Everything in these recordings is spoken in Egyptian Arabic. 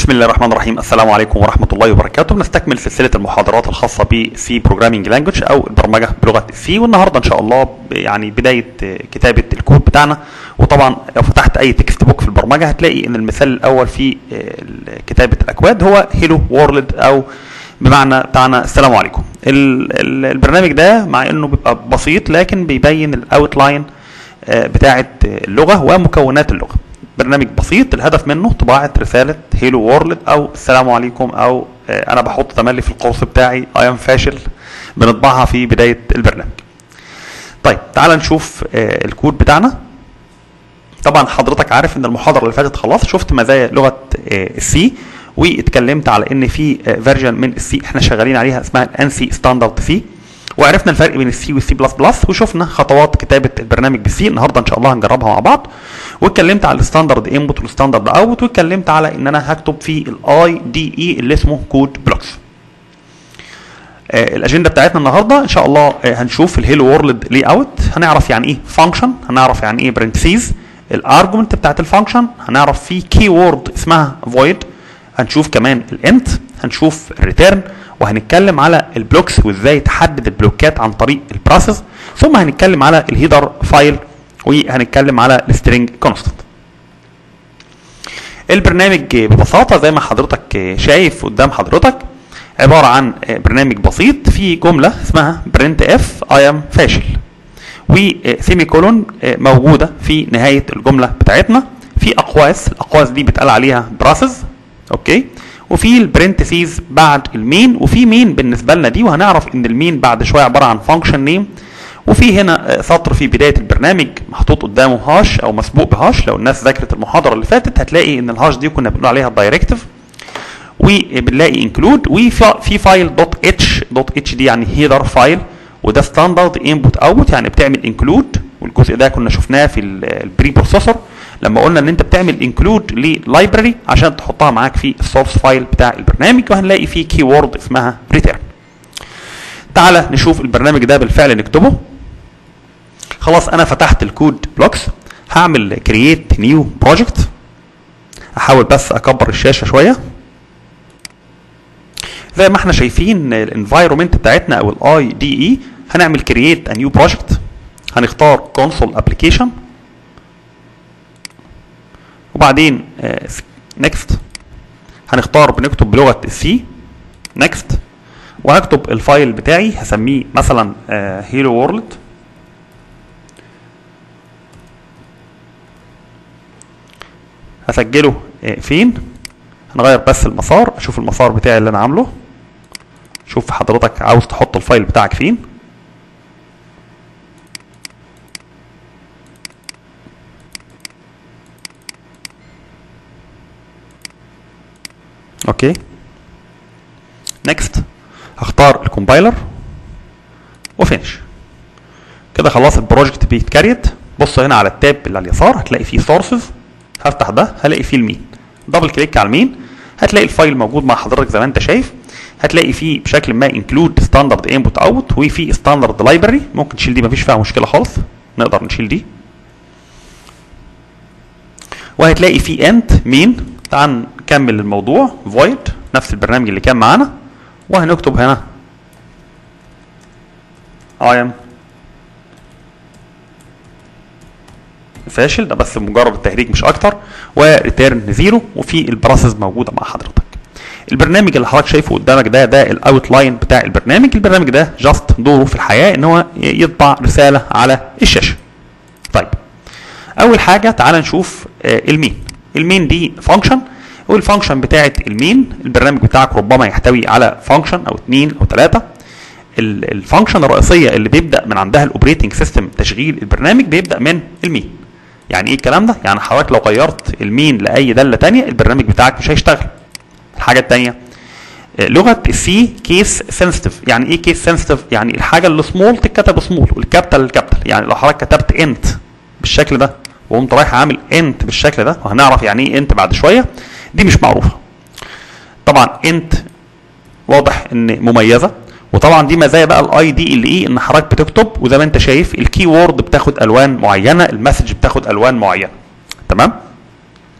بسم الله الرحمن الرحيم السلام عليكم ورحمة الله وبركاته بنستكمل سلسلة المحاضرات الخاصة ب C Programming Language أو البرمجة بلغة C والنهاردة إن شاء الله ب- يعني بداية آه، كتابة الكود بتاعنا وطبعا لو فتحت أي تكست بوك في البرمجة هتلاقي إن المثال الأول في آه، ال- كتابة الأكواد هو هيلو وورلد أو بمعنى بتاعنا السلام عليكم ال- ال- البرنامج ده مع إنه بيبقى بسيط لكن بيبين الأوتلاين بتاعة اللغة ومكونات اللغة برنامج بسيط الهدف منه طباعة رسالة هيلو وورلد أو السلام عليكم أو آه، أنا بحط تملي في القرص بتاعي أي أم فاشل بنطبعها في بداية البرنامج طيب تعال نشوف آه، الكود بتاعنا طبعا حضرتك عارف ان المحاضره اللي فاتت خلاص شفت مزايا لغه السي واتكلمت على ان في فيرجن من السي احنا شغالين عليها اسمها الانسي ستاندرد سي وعرفنا الفرق بين السي والسي بلس بلس وشفنا خطوات كتابه البرنامج بالسي النهارده ان شاء الله هنجربها مع بعض واتكلمت على الستاندرد انبوت والستاندرد اوت واتكلمت على ان انا هكتب في الاي دي اي اللي اسمه كود بلوكس آه، الاجنده بتاعتنا النهارده ان شاء الله آه، هنشوف الهيلو وورلد لي اوت هنعرف يعني ايه فانكشن هنعرف يعني ايه برنتسيز الارجمنت بتاعت الفانكشن هنعرف في كي وورد اسمها فويد هنشوف كمان الانت هنشوف الريتيرن وهنتكلم على البلوكس وازاي تحدد البلوكات عن طريق البروسيس ثم هنتكلم على الهيدر فايل وهنتكلم على السترينج كونستنت البرنامج ببساطة زي ما حضرتك شايف قدام حضرتك عبارة عن برنامج بسيط فيه جملة اسمها برنت اف اي ام فاشل وسيمي كولون موجودة في نهاية الجملة بتاعتنا في أقواس الأقواس دي بيتقال عليها براسز أوكي وفي البرنتسيز بعد المين وفي مين بالنسبة لنا دي وهنعرف إن المين بعد شوية عبارة عن فانكشن نيم وفي هنا آه، سطر في بداية البرنامج محطوط قدامه هاش أو مسبوق بهاش لو الناس ذاكرت المحاضرة اللي فاتت هتلاقي إن الهاش دي كنا بنقول عليها دايركتيف وبنلاقي انكلود وفي فايل دوت اتش دوت اتش دي يعني هيدر فايل وده ستاندرد انبوت اوت يعني بتعمل انكلود والجزء ده كنا شفناه في البري بروسيسور لما قلنا ان انت بتعمل انكلود للايبراري عشان تحطها معاك في السورس فايل بتاع البرنامج وهنلاقي فيه كي وورد اسمها ريتيرن تعالى نشوف البرنامج ده بالفعل نكتبه خلاص انا فتحت الكود بلوكس هعمل كرييت نيو بروجكت احاول بس اكبر الشاشه شويه زي ما احنا شايفين الانفايرومنت بتاعتنا او الاي دي اي هنعمل كرييت ا نيو بروجكت هنختار كونسول ابلكيشن وبعدين نكست هنختار بنكتب بلغه السي نكست وهكتب الفايل بتاعي هسميه مثلا هيلو وورلد هسجله آه، فين هنغير بس المسار اشوف المسار بتاعي اللي انا عامله شوف حضرتك عاوز تحط الفايل بتاعك فين اوكي نيكست هختار الكومبايلر وفينش كده خلاص البروجكت بيتكريت بص هنا على التاب اللي على اليسار هتلاقي فيه سورسز هفتح ده هلاقي فيه المين دبل كليك على المين هتلاقي الفايل موجود مع حضرتك زي ما انت شايف هتلاقي فيه بشكل ما انكلود ستاندرد انبوت اوت وفي ستاندرد لايبرري ممكن تشيل دي مفيش فيها مشكله خالص نقدر نشيل دي وهتلاقي في انت مين تعال نكمل الموضوع فويد نفس البرنامج اللي كان معانا وهنكتب هنا I am فاشل ده بس مجرد التهريج مش اكتر وريتيرن زيرو وفي البروسيس موجوده مع حضرتك البرنامج اللي حضرتك شايفه قدامك ده ده الاوت لاين بتاع البرنامج البرنامج ده جاست دوره في الحياه ان هو يطبع رساله على الشاشه طيب اول حاجه تعال نشوف آه، المين المين دي فانكشن والفانكشن بتاعه المين البرنامج بتاعك ربما يحتوي على فانكشن او اثنين او ثلاثه الفانكشن الرئيسيه اللي بيبدا من عندها الاوبريتنج سيستم تشغيل البرنامج بيبدا من المين يعني ايه الكلام ده يعني حضرتك لو غيرت المين لاي داله تانية البرنامج بتاعك مش هيشتغل الحاجه الثانيه لغه السي كيس سنسيتيف يعني ايه كيس سنسيتيف يعني الحاجه اللي سمول تتكتب سمول والكابيتال الكابيتال يعني لو حضرتك كتبت انت بالشكل ده وقمت رايح عامل انت بالشكل ده وهنعرف يعني ايه انت بعد شويه دي مش معروفه طبعا انت واضح ان مميزه وطبعا دي مزايا بقى الاي دي اللي ايه ان حضرتك بتكتب وزي ما انت شايف الكي وورد بتاخد الوان معينه المسج بتاخد الوان معينه تمام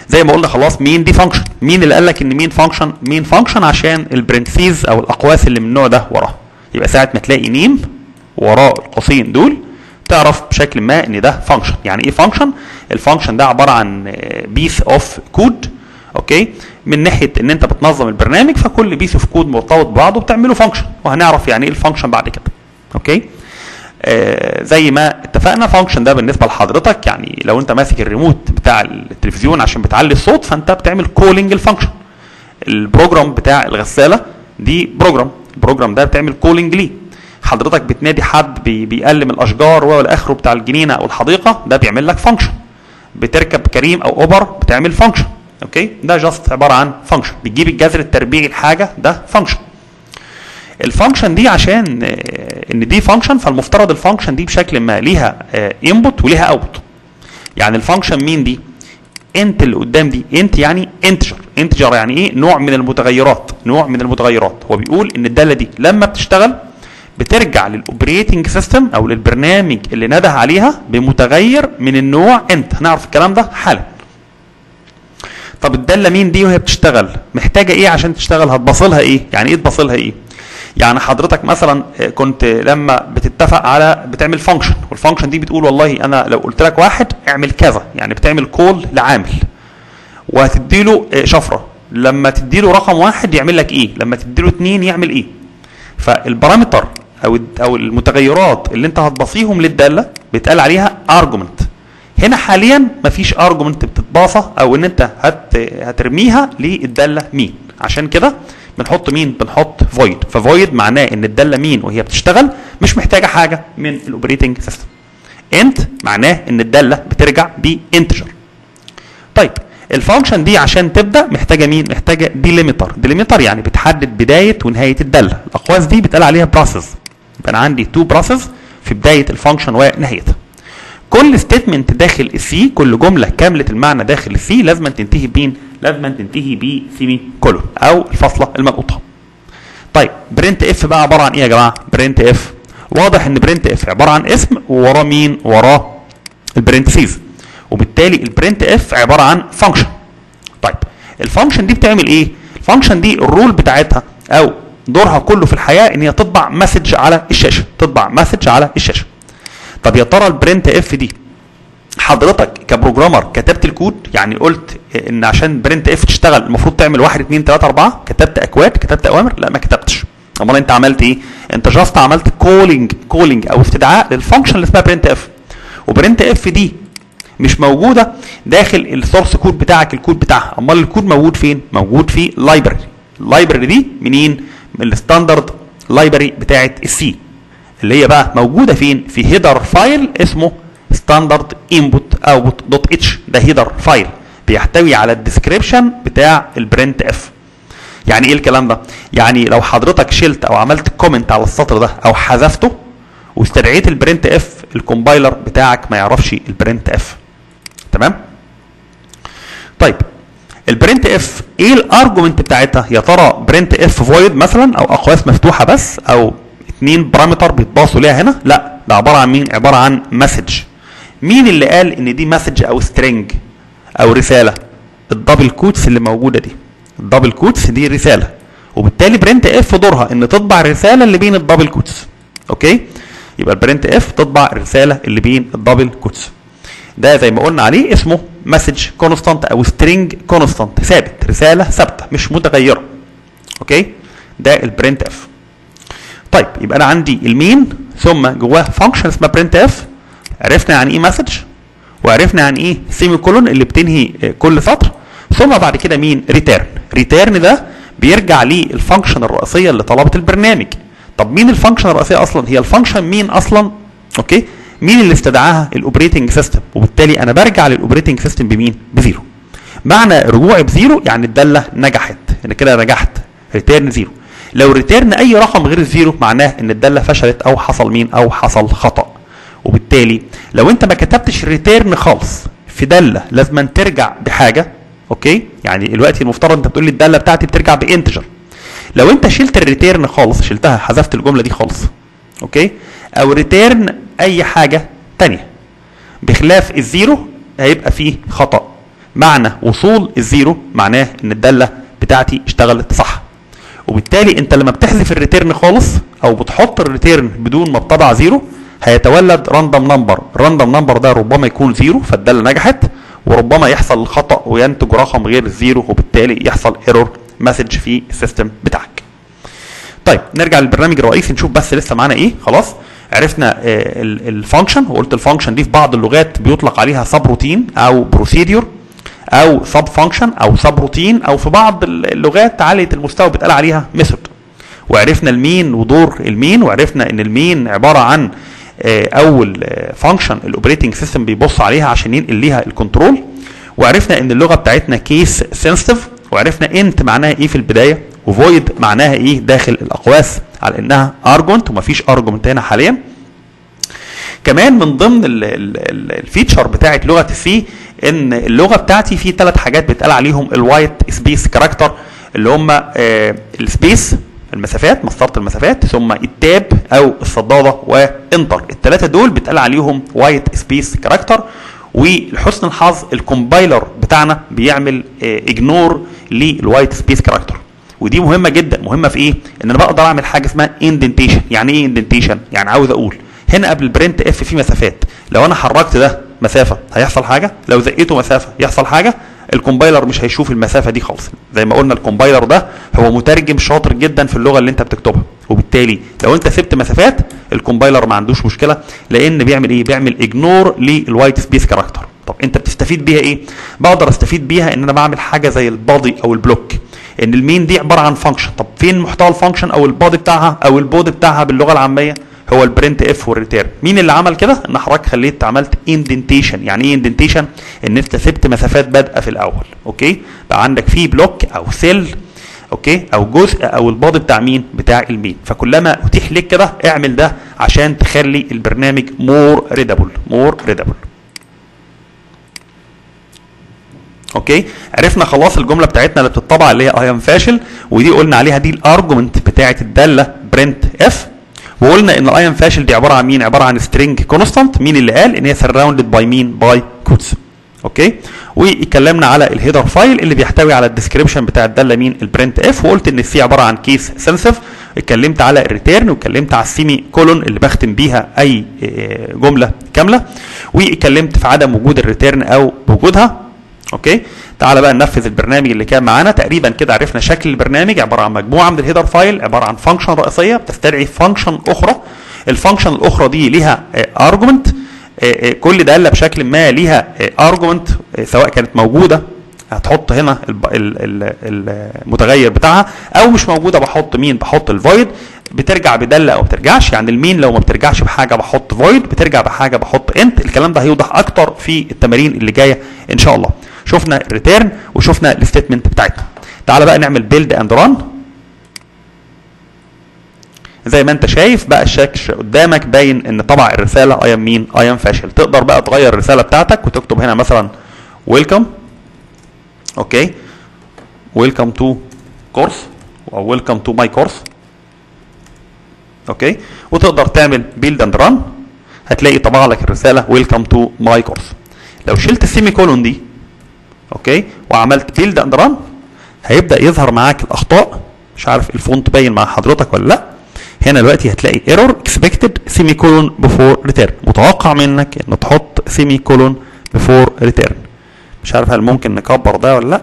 زي ما قلنا خلاص مين دي فانكشن مين اللي قال لك ان مين فانكشن مين فانكشن عشان البرنسيز او الاقواس اللي من النوع ده وراه يبقى ساعه ما تلاقي ميم وراه القوسين دول تعرف بشكل ما ان ده فانكشن يعني ايه فانكشن الفانكشن ده عباره عن بيس اوف كود اوكي من ناحيه ان انت بتنظم البرنامج فكل بيس اوف كود مرتبط ببعضه بتعمله فانكشن وهنعرف يعني ايه الفانكشن بعد كده اوكي آه زي ما اتفقنا فانكشن ده بالنسبه لحضرتك يعني لو انت ماسك الريموت بتاع التلفزيون عشان بتعلي الصوت فانت بتعمل كولينج الفانكشن البروجرام بتاع الغساله دي بروجرام البروجرام ده بتعمل كولينج ليه حضرتك بتنادي حد بي بيقلم الاشجار والى اخره بتاع الجنينه او الحديقه ده بيعمل لك فانكشن بتركب كريم او اوبر بتعمل فانكشن اوكي ده جاست عباره عن فانكشن بتجيب الجذر التربيعي لحاجه ده فانكشن الفانكشن دي عشان ان دي فانكشن فالمفترض الفانكشن دي بشكل ما ليها انبوت وليها اوتبوت يعني الفانكشن مين دي انت اللي قدام دي انت يعني انتجر انتجر يعني ايه نوع من المتغيرات نوع من المتغيرات هو بيقول ان الداله دي لما بتشتغل بترجع للاوبريتنج سيستم او للبرنامج اللي نده عليها بمتغير من النوع انت هنعرف الكلام ده حالا طب الداله مين دي وهي بتشتغل محتاجه ايه عشان تشتغل هتبصلها ايه يعني ايه تبصلها ايه يعني حضرتك مثلا كنت لما بتتفق على بتعمل فانكشن والفانكشن دي بتقول والله انا لو قلت لك واحد اعمل كذا يعني بتعمل كول لعامل وهتدي له شفره لما تدي له رقم واحد يعمل لك ايه لما تدي له اثنين يعمل ايه فالبارامتر او او المتغيرات اللي انت هتبصيهم للداله بيتقال عليها ارجمنت هنا حاليا مفيش ارجمنت بتتباصى او ان انت هت هترميها للداله مين عشان كده بنحط مين بنحط فويد ففويد معناه ان الداله مين وهي بتشتغل مش محتاجه حاجه من الاوبريتنج سيستم انت معناه ان الداله بترجع بانتجر طيب الفانكشن دي عشان تبدا محتاجه مين محتاجه ديليمتر ديليمتر يعني بتحدد بدايه ونهايه الداله الاقواس دي بيتقال عليها بروسيس يبقى انا عندي تو بروسيس في بدايه الفانكشن ونهايتها كل ستيتمنت داخل السي كل جمله كامله المعنى داخل السي لازم تنتهي بين لازم تنتهي بسيمي كولون او الفاصله المنقوطه طيب برنت اف بقى عباره عن ايه يا جماعه برنت اف واضح ان برنت اف عباره عن اسم ووراه مين وراه البرنتسيز وبالتالي البرنت اف عباره عن فانكشن طيب الفانكشن دي بتعمل ايه الفانكشن دي الرول بتاعتها او دورها كله في الحياه ان هي تطبع مسج على الشاشه تطبع مسج على الشاشه طب يا ترى البرنت اف دي حضرتك كبروجرامر كتبت الكود يعني قلت ان عشان برنت اف تشتغل المفروض تعمل 1 2 3 4 كتبت اكواد كتبت اوامر لا ما كتبتش امال انت عملت ايه انت جاست عملت كولينج كولينج او استدعاء للفانكشن اللي اسمها برنت اف وبرنت اف دي مش موجوده داخل السورس كود بتاعك الكود بتاعها امال الكود موجود فين موجود في لايبرري اللايبرري دي منين من الستاندرد لايبرري بتاعه السي اللي هي بقى موجوده فين في هيدر فايل اسمه ستاندرد انبوت اوتبوت دوت اتش ده هيدر فايل بيحتوي على الديسكريبشن بتاع البرنت اف يعني ايه الكلام ده يعني لو حضرتك شلت او عملت كومنت على السطر ده او حذفته واستدعيت البرنت اف الكومبايلر بتاعك ما يعرفش البرنت اف تمام طيب البرنت اف ايه الارجومنت بتاعتها يا ترى برنت اف فويد مثلا او اقواس مفتوحه بس او اتنين بارامتر بيتباصوا ليها هنا لا ده عباره عن مين عباره عن مسج مين اللي قال ان دي مسج او سترينج او رساله الدبل كوتس اللي موجوده دي الدبل كوتس دي رساله وبالتالي برنت اف دورها ان تطبع الرساله اللي بين الدبل كوتس اوكي يبقى البرنت اف تطبع الرساله اللي بين الدبل كوتس ده زي ما قلنا عليه اسمه مسج كونستانت او سترينج كونستانت ثابت رساله ثابته مش متغيره اوكي ده البرنت اف طيب يبقى انا عندي المين ثم جواه فانكشن اسمها برنت اف عرفنا يعني ايه مسج وعرفنا يعني ايه سيمي كولون اللي بتنهي كل سطر ثم بعد كده مين ريتيرن ريتيرن ده بيرجع للفانكشن الرئيسيه اللي طلبت البرنامج طب مين الفانكشن الرئيسيه اصلا هي الفانكشن مين اصلا اوكي مين اللي استدعاها الاوبريتنج سيستم وبالتالي انا برجع للاوبريتنج سيستم بمين بزيرو معنى رجوعي بزيرو يعني الداله نجحت انا كده نجحت ريتيرن زيرو لو ريتيرن اي رقم غير الزيرو معناه ان الداله فشلت او حصل مين او حصل خطا وبالتالي لو انت ما كتبتش ريتيرن خالص في داله لازم ترجع بحاجه اوكي يعني دلوقتي المفترض انت بتقول لي الداله بتاعتي بترجع بانتجر لو انت شلت الريتيرن خالص شلتها حذفت الجمله دي خالص اوكي او ريتيرن اي حاجه تانية بخلاف الزيرو هيبقى فيه خطا معنى وصول الزيرو معناه ان الداله بتاعتي اشتغلت صح وبالتالي انت لما بتحذف الريتيرن خالص او بتحط الريتيرن بدون ما تطبع زيرو هيتولد راندوم نمبر الراندوم نمبر ده ربما يكون زيرو فالداله نجحت وربما يحصل خطا وينتج رقم غير الزيرو وبالتالي يحصل ايرور مسج في السيستم بتاعك طيب نرجع للبرنامج الرئيسي نشوف بس لسه معانا ايه خلاص عرفنا الفانكشن وقلت الفانكشن دي في بعض اللغات بيطلق عليها سب روتين او بروسيدور او سب فانكشن او سب روتين او في بعض اللغات عاليه المستوى بيتقال عليها ميثود وعرفنا المين ودور المين وعرفنا ان المين عباره عن اول فانكشن الاوبريتنج سيستم بيبص عليها عشان ينقل ليها الكنترول وعرفنا ان اللغه بتاعتنا كيس سنسيتيف وعرفنا انت معناها ايه في البدايه وفويد معناها ايه داخل الاقواس على انها ارجمنت ومفيش ارجمنت هنا حاليا كمان من ضمن الفيتشر بتاعت لغه السي ان اللغه بتاعتي في ثلاث حاجات بيتقال عليهم الوايت سبيس كاركتر اللي هم السبيس المسافات مسطره المسافات ثم التاب او الصداده وانتر الثلاثه دول بيتقال عليهم وايت سبيس كاركتر ولحسن الحظ الكومبايلر بتاعنا بيعمل اجنور للوايت سبيس كاركتر ودي مهمه جدا مهمه في ايه ان انا بقدر اعمل حاجه اسمها اندنتيشن يعني ايه اندنتيشن يعني عاوز اقول هنا قبل البرنت اف في مسافات لو انا حركت ده مسافه هيحصل حاجه لو زقيته مسافه يحصل حاجه الكومبايلر مش هيشوف المسافه دي خالص زي ما قلنا الكومبايلر ده هو مترجم شاطر جدا في اللغه اللي انت بتكتبها وبالتالي لو انت سبت مسافات الكومبايلر ما عندوش مشكله لان بيعمل ايه بيعمل اجنور للوايت سبيس كاركتر طب انت بتستفيد بيها ايه بقدر استفيد بيها ان انا بعمل حاجه زي البادي او البلوك ان المين دي عباره عن فانكشن طب فين محتوى الفانكشن او البادي بتاعها او البودي بتاعها باللغه العاميه هو البرنت اف والريتيرن مين اللي عمل كده ان حضرتك خليت عملت اندنتيشن يعني ايه اندنتيشن ان انت سبت مسافات بادئه في الاول اوكي بقى عندك في بلوك او سيل اوكي او جزء او البادي بتاع مين بتاع المين فكلما اتيح لك كده اعمل ده عشان تخلي البرنامج مور ريدابل مور ريدابل اوكي عرفنا خلاص الجمله بتاعتنا اللي بتطبع اللي هي اي ام فاشل ودي قلنا عليها دي الارجومنت بتاعه الداله برنت اف وقلنا ان الاي ام فاشل دي عباره عن مين عباره عن سترينج كونستانت مين اللي قال ان هي سراوندد باي مين باي كوتس اوكي واتكلمنا على الهيدر فايل اللي بيحتوي على الديسكريبشن بتاع الداله مين البرنت اف وقلت ان السي عباره عن كيس سنسيف اتكلمت على الريتيرن واتكلمت على السيمي كولون اللي بختم بيها اي جمله كامله واتكلمت في عدم وجود الريتيرن او بوجودها اوكي تعالى بقى ننفذ البرنامج اللي كان معانا تقريبا كده عرفنا شكل البرنامج عباره عن مجموعه من الهيدر فايل عباره عن فانكشن رئيسيه بتستدعي فانكشن اخرى الفانكشن الاخرى دي ليها ارجمنت كل داله بشكل ما ليها ارجمنت سواء كانت موجوده هتحط هنا المتغير بتاعها او مش موجوده بحط مين بحط الفويد بترجع بداله او بترجعش يعني المين لو ما بترجعش بحاجه بحط فويد بترجع بحاجه بحط انت الكلام ده هيوضح اكتر في التمارين اللي جايه ان شاء الله شفنا الريتيرن وشفنا الستيتمنت بتاعتنا تعال بقى نعمل بيلد اند ران زي ما انت شايف بقى الشكل قدامك باين ان طبع الرساله اي ام مين اي ام فاشل تقدر بقى تغير الرساله بتاعتك وتكتب هنا مثلا ويلكم اوكي ويلكم تو كورس او ويلكم تو ماي كورس اوكي وتقدر تعمل بيلد اند ران هتلاقي طبع لك الرساله ويلكم تو ماي كورس لو شلت السيمي كولون دي اوكي وعملت بيلد اند ران هيبدا يظهر معاك الاخطاء مش عارف الفونت باين مع حضرتك ولا لا هنا دلوقتي هتلاقي ايرور اكسبكتد سيمي كولون بفور ريتيرن متوقع منك ان تحط سيمي كولون بفور ريتيرن مش عارف هل ممكن نكبر ده ولا لا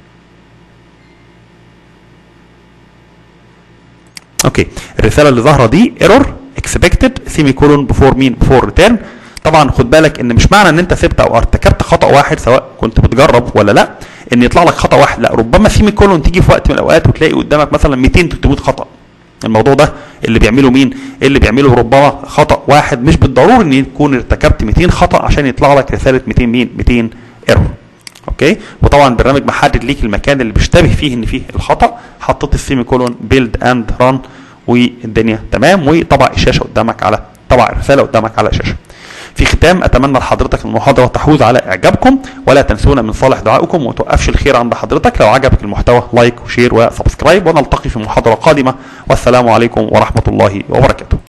اوكي الرساله اللي ظاهره دي ايرور اكسبكتد سيمي كولون بفور مين بفور ريتيرن طبعا خد بالك ان مش معنى ان انت سبت او ارتكبت خطا واحد سواء كنت بتجرب ولا لا ان يطلع لك خطا واحد لا ربما سيمي كولون تيجي في وقت من الاوقات وتلاقي قدامك مثلا 200 300 خطا الموضوع ده اللي بيعمله مين اللي بيعمله ربما خطا واحد مش بالضروري ان يكون ارتكبت 200 خطا عشان يطلع لك رساله 200 مين 200 ايرور اوكي وطبعا البرنامج محدد ليك المكان اللي بيشتبه فيه ان فيه الخطا حطيت السيمي كولون بيلد اند ران والدنيا تمام وطبع الشاشه قدامك على طبع الرساله قدامك على الشاشه في ختام اتمنى لحضرتك المحاضره تحوز على اعجابكم ولا تنسونا من صالح دعائكم وما توقفش الخير عند حضرتك لو عجبك المحتوى لايك وشير وسبسكرايب ونلتقي في محاضره قادمه والسلام عليكم ورحمه الله وبركاته